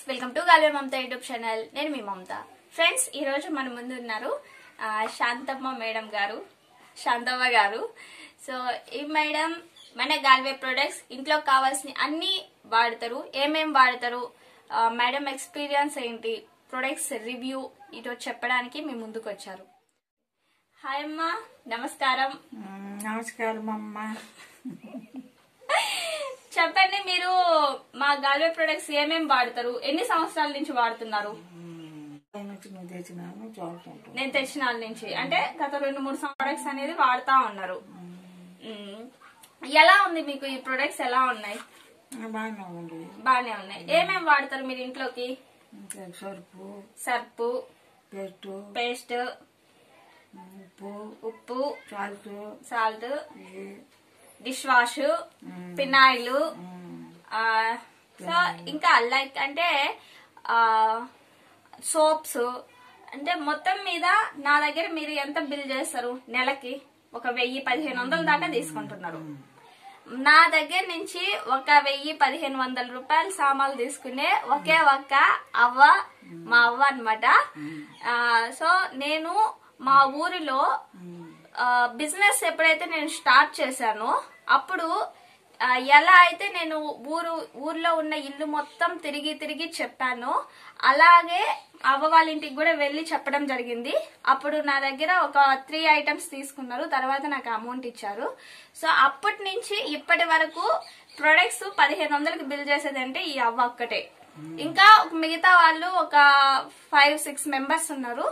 Welcome to గాలివే Mamata YouTube channel నేను మీ మమత ఫ్రెండ్స్ ఈ రోజు మన ముందు ఉన్నారు ఆ, శాంతమ్మ మేడం గారు శాంతమ్మ గారు సో ఈ మేడం మన గాల్వే ప్రొడక్ట్స్ ఇంట్లో కావాల్సిన అన్ని వాడతారు ఏమేం వాడతారు ఆ, మేడం ఎక్స్పీరియన్స్ ఏంటి ప్రొడక్ట్స్ రివ్యూ ఈరోజు చెప్పడానికి మీ ముందుకు వచ్చారు హాయ్ అమ్మా నమస్కారం మ్మ్, నమస్కారం అమ్మ చెప్పండి మీరు మా గాల్వే ప్రొడక్ట్స్ ఏమేం వాడతారు ఎన్ని సంవత్సరాల నుంచి వాడుతున్నారు పైన నుంచి నువ్వు తెచ్చినాను చదువుకుంటాను నేను తెచ్చిన వాళ్ళ నుంచి అంటే గత రెండు మూడు ప్రొడక్ట్స్ అనేది వాడుతా ఉన్నారు మ్మ్. ఎలా ఉంది మీకు ఈ ప్రొడక్ట్స్ ఎలా ఉన్నాయి బాగానే ఉంది బాగానే ఉన్నాయి ఏమేం వాడతారు మీరు ఇంట్లోకి ఇంకా సరుపు సర్పు పేస్ట్ పేస్ట్ ఉప్పు ఉప్పు సాల్ట్ సాల్ట్ ఇవి డిష్ వాష్ పినాయిల్ మ్మ్, సో ఇంకా లైక్ అంటే సోప్స్ అంటే మొత్తం మీద నా దగ్గర మీరు ఎంత బిల్ చేస్తారు నెలకి ఒక వెయ్యి పదిహేను వందల దాకా తీసుకుంటున్నారు నా దగ్గర నుంచి ఒక వెయ్యి పదిహేను వందల రూపాయల సామాన్లు తీసుకునే ఒకే ఒక్క అవ్వ మా అవ్వ అనమాట సో నేను మా ఊరిలో బిజినెస్ ఎప్పుడైతే నేను స్టార్ట్ చేశానో అప్పుడు ఆ, ఎలా అయితే నేను ఊరు ఊర్లో ఉన్న ఇల్లు మొత్తం తిరిగి తిరిగి చెప్పానో అలాగే అవ్వ వాళ్ళ ఇంటికి కూడా వెళ్ళి చెప్పడం జరిగింది అప్పుడు నా దగ్గర ఒక త్రీ ఐటమ్స్ తీసుకున్నారు తర్వాత నాకు అమౌంట్ ఇచ్చారు సో అప్పటి నుంచి ఇప్పటి వరకు ప్రొడక్ట్స్ పదిహేను వందలకి బిల్ చేసేదంటే ఈ అవ్వ ఒక్కటే ఇంకా మిగతా వాళ్ళు ఒక ఫైవ్ సిక్స్ మెంబర్స్ ఉన్నారు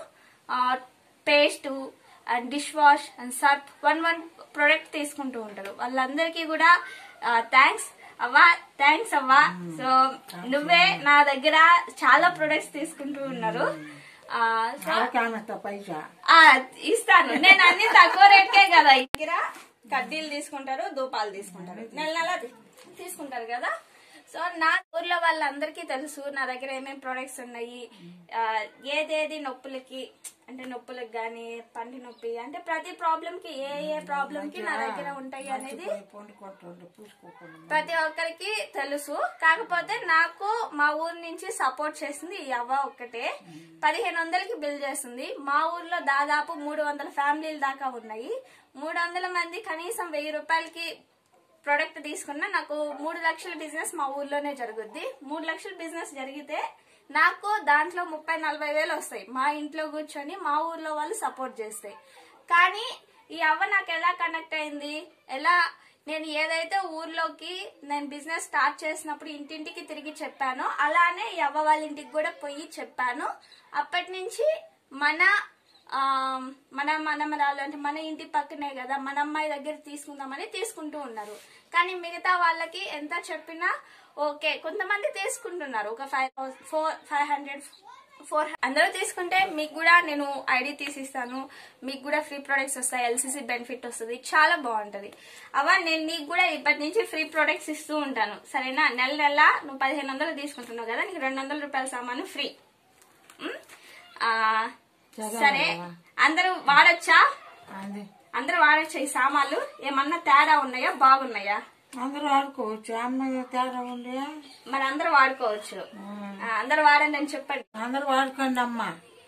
paste and dish wash and surf one one product తీసుకుంటూ ఉంటారు వాళ్ళందరికీ కూడా థ్యాంక్స్ అవ్వా థ్యాంక్స్ అవ్వా సో నువ్వే నా దగ్గర చాలా ప్రొడక్ట్స్ తీసుకుంటూ ఉన్నారు ఆ, సో ఆకానంత పైసా ఆ, ఇస్తాను నేను అన్ని తక్కువ రేట్కే కదా దగ్గర కడ్డీలు తీసుకుంటారు దూపాలు తీసుకుంటారు నెల నెల తీ- తీసుకుంటారు కదా సో నా ఊర్లో వాళ్ళందరికీ తెలుసు నా దగ్గర ఏమేం ప్రొడక్ట్స్ ఉన్నాయి ఆ, ఏదేది నొప్పులకి అంటే నొప్పులకు గాని పంటి నొప్పి అంటే ప్రతి ప్రాబ్లం కి ఏ ఏ ప్రాబ్లం కి నా దగ్గర ఉంటాయి అనేది పండుకుంటుండే పూసుకోకుండా ప్రతి ఒక్కరికి తెలుసు కాకపోతే నాకు మా ఊరు నుంచి సపోర్ట్ చేసింది ఈ అవ్వ ఒక్కటే పదిహేను వందలకి బిల్ చేస్తుంది మా ఊర్లో దాదాపు మూడు వందల ఫ్యామిలీల దాకా ఉన్నాయి మూడు వందల మంది కనీసం వెయ్యి రూపాయలకి ప్రొడక్ట్ తీసుకున్నా నాకు మూడు లక్షల బిజినెస్ మా ఊర్లోనే జరుగుద్ది మూడు లక్షల బిజినెస్ జరిగితే నాకు దాంట్లో ముప్పై నలభై వేలు వస్తాయి మా ఇంట్లో కూర్చొని మా ఊర్లో వాళ్ళు సపోర్ట్ చేస్తాయి కానీ ఈ అవ్వ నాకు ఎలా కనెక్ట్ అయింది ఎలా నేను ఏదైతే ఊర్లోకి నేను బిజినెస్ స్టార్ట్ చేసినప్పుడు ఇంటింటికి తిరిగి చెప్పానో అలానే ఈ అవ్వ వాళ్ళ ఇంటికి కూడా పోయి చెప్పాను అప్పటి నుంచి మన ఆ, మన మనమరాలు అంటే మన ఇంటి పక్కనే కదా మన అమ్మాయి దగ్గర తీసుకుందామని తీసుకుంటూ ఉన్నారు కానీ మిగతా వాళ్ళకి ఎంత చెప్పినా ఓకే కొంతమంది తీసుకుంటున్నారు ఒక five four five hundred four అందరూ తీసుకుంటే మీకు కూడా నేను ఐడి తీసిస్తాను మీకు కూడా ఫ్రీ ప్రొడక్ట్స్ వస్తాయి ఎల్సీసీ బెనిఫిట్ వస్తుంది చాలా బాగుంటది అవా నేను నీకు కూడా ఇప్పటి నుంచి ఫ్రీ ప్రొడక్ట్స్ ఇస్తూ ఉంటాను సరేనా నెల నెల నువ్వు పదిహేను వందలు తీసుకుంటున్నావు కదా నీకు రెండు వందల రూపాయల సామాను ఫ్రీ ఉమ్? ఆ, సరే అందరూ వాడొచ్చా అది అందరూ వాడొచ్చా ఈ సామాన్లు ఏమన్నా తేడా ఉన్నాయా బాగున్నాయా అందరూ ఆడుకోవచ్చు అమ్మాయి తేడా ఉండే మరి అందరూ వాడుకోవచ్చు ఆ, అందరూ వాడండి అని చెప్పండి అందరూ వాడుకోండి అమ్మ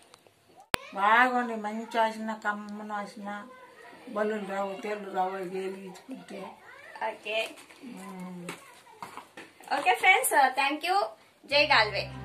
బాగుంది మంచి వాసిన కమ్మన వాసిన బల్లులు రావు తెల్లు రావు అవి వెలిగించుకుంటే ఓకే మ్మ్. ఓకే ఫ్రెండ్స్ థ్యాంక్ యూ జై గాల్వే